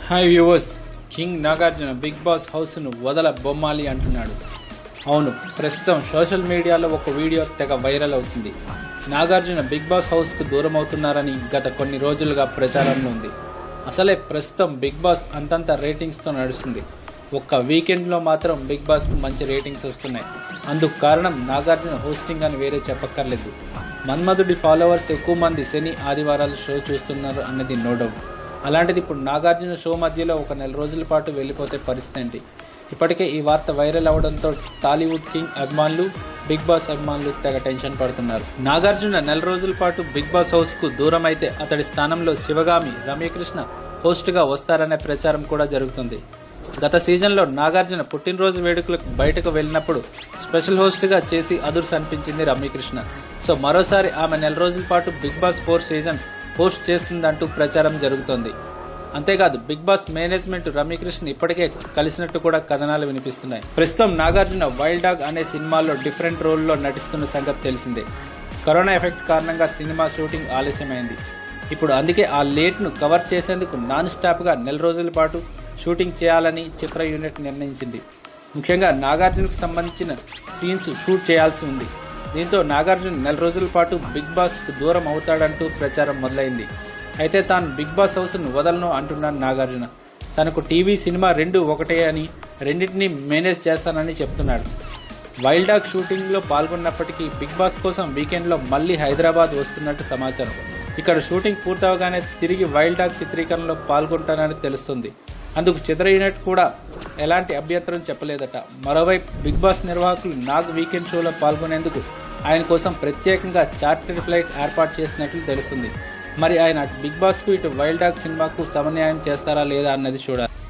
hi viewers king Nagarjuna Bigg Boss హౌస్ను వదల బొమ్మాలి అంటున్నాడు అవును ప్రస్తుతం సోషల్ మీడియాలో ఒక వీడియో తెగ వైరల్ అవుతుంది నాగార్జున బిగ్ బాస్ హౌస్కు దూరం అవుతున్నారని గత కొన్ని రోజులుగా ప్రచారంలో ఉంది అసలే ప్రస్తుతం బిగ్ బాస్ అంతంత రేటింగ్స్తో నడుస్తుంది ఒక్క వీకెండ్లో మాత్రం బిగ్ బాస్కు మంచి రేటింగ్స్ వస్తున్నాయి అందుకు కారణం నాగార్జున హోస్టింగ్ అని వేరే చెప్పక్కర్లేదు మన్మధుడి ఫాలోవర్స్ ఎక్కువ మంది శని ఆదివారాలు షో చూస్తున్నారు అన్నది నో డౌట్ అలాంటిది ఇప్పుడు నాగార్జున షో మధ్యలో ఒక నెల రోజుల పాటు వెళ్ళిపోతే పరిస్థితి ఏంటి ఇప్పటికే ఈ వార్త వైరల్ అవడంతో టాలీవుడ్ కింగ్ అభిమానులు బిగ్ బాస్ అభిమానులు తెగ టెన్షన్ పడుతున్నారు నాగార్జున నెల రోజుల పాటు బిగ్ బాస్ హౌస్ కు దూరం అయితే అతడి స్థానంలో శివగామి రమ్యకృష్ణ హోస్ట్ గా వస్తారనే ప్రచారం కూడా జరుగుతుంది గత సీజన్లో నాగార్జున పుట్టినరోజు వేడుకలకు బయటకు వెళ్ళినప్పుడు స్పెషల్ హోస్ట్ గా చేసి అదుర్స్ అనిపించింది రమ్యకృష్ణ సో మరోసారి ఆమె నెల రోజుల పాటు Bigg Boss four season host చేస్తుందంటూ ప్రచారం జరుగుతోంది అంతేకాదు బిగ్ బాస్ మేనేజ్మెంట్ రమ్యకృష్ణ ఇప్పటికే కలిసినట్టు కూడా కథనాలు వినిపిస్తున్నాయి ప్రస్తుతం నాగార్జున వైల్డ్ డాగ్ అనే సినిమాలో డిఫరెంట్ రోల్లో నటిస్తున్న సంగతి తెలిసిందే కరోనా ఎఫెక్ట్ కారణంగా సినిమా షూటింగ్ ఆలస్యమైంది ఇప్పుడు అందుకే ఆ లేట్ను కవర్ చేసేందుకు నాన్ స్టాప్గా నెల రోజుల పాటు షూటింగ్ చేయాలని చిత్ర యూనిట్ నిర్ణయించింది ముఖ్యంగా నాగార్జునకు సంబంధించిన సీన్స్ షూట్ చేయాల్సి ఉంది దీంతో నాగార్జున నెల రోజుల పాటు బిగ్ బాస్కు దూరం అవుతాడంటూ ప్రచారం మొదలైంది అయితే తాను బిగ్ బాస్ హౌస్ను వదలను అంటున్నాడు నాగార్జున తనకు టీవీ సినిమా రెండు ఒకటే అని రెండింటినీ మేనేజ్ చేస్తానని చెప్తున్నాడు వైల్డ్ డాగ్ షూటింగ్లో పాల్గొన్నప్పటికీ బిగ్ బాస్ కోసం వీకెండ్లో మళ్ళీ హైదరాబాద్ వస్తున్నట్టు సమాచారం ఇక్కడ షూటింగ్ పూర్తవగానే తిరిగి వైల్డ్ డాగ్ చిత్రీకరణలో పాల్గొంటానని తెలుస్తుంది అందుకు చిత్ర యూనిట్ కూడా ఎలాంటి అభ్యంతరం చెప్పలేదట మరోవైపు బిగ్ బాస్ నిర్వాహకులు నాగ్ వీకెండ్ షోలో పాల్గొనేందుకు ఆయన కోసం ప్రత్యేకంగా చార్టెడ్ ఫ్లైట్ ఏర్పాటు చేసినట్లు తెలుస్తుంది మరి ఆయన బిగ్ బాస్కు ఇటు వైల్డ్ డాగ్ సినిమాకు సమన్యాయం చేస్తారా లేదా అన్నది చూడాలి